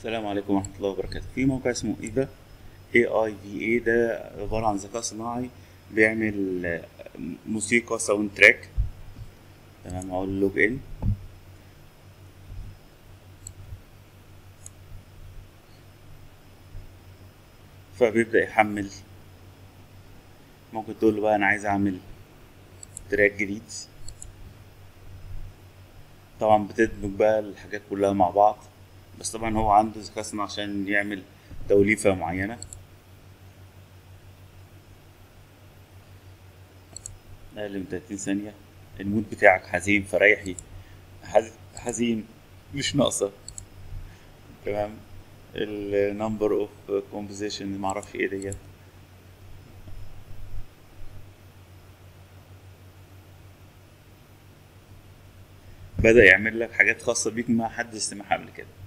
السلام عليكم ورحمة الله وبركاته في موقع اسمه ايفا اي اي في اي ده عبارة عن ذكاء صناعي بيعمل آه، موسيقى ساوند تراك تمام اقول لوج ان فبيبدأ يحمل ممكن تقول له بقى انا عايز اعمل تراك جديد طبعا بتدمج بقى الحاجات كلها مع بعض بس طبعا هو عنده ذكاء صناعي عشان يعمل توليفة معينة أقل من 30 ثانية المود بتاعك حزين فريحي حز- حزين مش ناقصة تمام النمبر اوف كومبوزيشن معرفش ايه ديت بدأ يعمل لك حاجات خاصة بيك ما حدش سمعها قبل كده